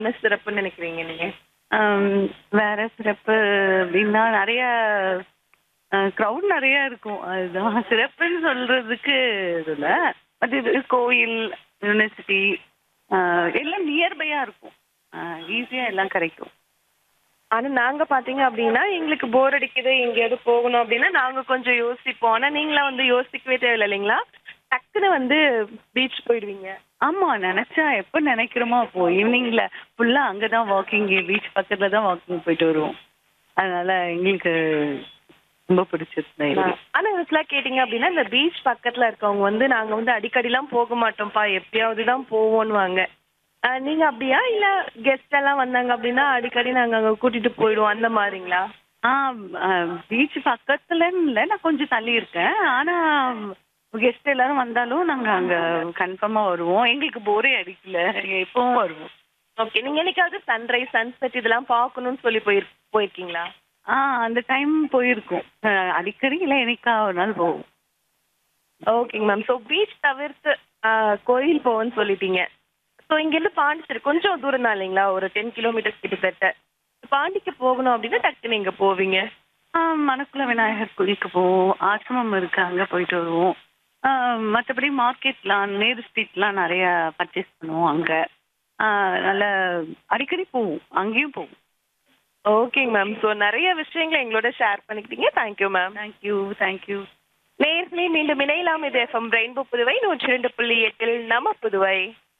என்ன சிறப்புன்னு நினைக்கிறீங்க நீங்க ஆம், வேற சிறப்பு அப்படின்னா நிறைய க்ரௌட் நிறைய இருக்கும் அதுதான் சிறப்புன்னு சொல்றதுக்கு இதுல பட் இது கோயில் யூனிவர்சிட்டி எல்லாம் நியர்பையா இருக்கும் ஈஸியா எல்லாம் கிடைக்கும் ஆனா நாங்க பாத்தீங்க அப்படின்னா எங்களுக்கு போர் அடிக்குது எங்கேயாவது போகணும் அப்படின்னா நாங்க கொஞ்சம் யோசிப்போம் ஆனா நீங்களா வந்து யோசிக்கவே தேவையில்லை இல்லைங்களா டக்குன்னு வந்து பீச் போயிடுவீங்க ஆமா நினைச்சா எப்ப நினைக்கிறோமோ அப்போ ஈவினிங்ல ஃபுல்லா அங்கதான் வாக்கிங் பீச் பக்கத்துல தான் வாக்கிங் போயிட்டு வருவோம் அதனால எங்களுக்கு ரொம்ப பிடிச்சிருந்தது ஆனா இதுல கேட்டீங்க அப்படின்னா இந்த பீச் பக்கத்துல இருக்கவங்க வந்து நாங்க வந்து அடிக்கடிலாம் போக மாட்டோம்ப்பா எப்பயாவது தான் போவோம்னுவாங்க ஆஹ் நீங்க அப்படியா இல்ல கெஸ்ட் எல்லாம் வந்தாங்க அப்படின்னா அடிக்கடி நாங்க அங்க கூட்டிட்டு போயிடுவோம் அந்த மாதிரிங்களா ஆ பீச் பக்கத்துலன்னு இல்லை நான் கொஞ்சம் தள்ளி இருக்கேன் ஆனா கெஸ்ட் எல்லாரும் வந்தாலும் நாங்க அங்க கன்ஃபார்மா வருவோம் எங்களுக்கு போரே அடிக்கல எப்பவும் வருவோம் ஓகே நீங்க என்னைக்காவது சன்ரைஸ் சன்செட் இதெல்லாம் பார்க்கணும்னு சொல்லி போயிரு போயிருக்கீங்களா ஆ அந்த டைம் போயிருக்கோம் அஹ், அடிக்கடி இல்லை என்னைக்கா ஒரு நாள் போவோம் ஓகேங்க மேம் ஸோ பீச் தவிர்த்து ஆஹ், கோயில் போவோம்னு சொல்லிட்டீங்க ஸோ இங்கேருந்து பாண்டிச்சேரி கொஞ்சம் தூரம் தான் இல்லைங்களா ஒரு டென் கிலோமீட்டர்ஸ் கிட்டத்தட்ட பாண்டிக்கு போகணும் அப்படின்னா டக்குன்னு இங்க போவீங்க ஆ, மணக்குள விநாயகர் கோயிலுக்கு போவோம் ஆசிரமம் இருக்கு அங்க போயிட்டு வருவோம் ஆ, மத்தபடி மார்க்கெட்லாம் நேரு ஸ்ட்ரீட்லாம் நிறைய பர்ச்சேஸ் பண்ணுவோம் அங்க ஆ, நல்ல அடிக்கடி போவோம் அங்கேயும் போவோம் ஓகேங்க மேம் ஸோ நிறைய விஷயங்களை எங்களோட ஷேர் பண்ணிக்கிட்டீங்க தேங்க்யூ மேம் தேங்க்யூ தேங்க்யூ நேர்களே மீண்டும் இணையலாம் இது எஃப்எம் ரெயின்போ புதுவை நூற்றி ரெண்டு புள்ளி எட்டில் நம்ம புதுவை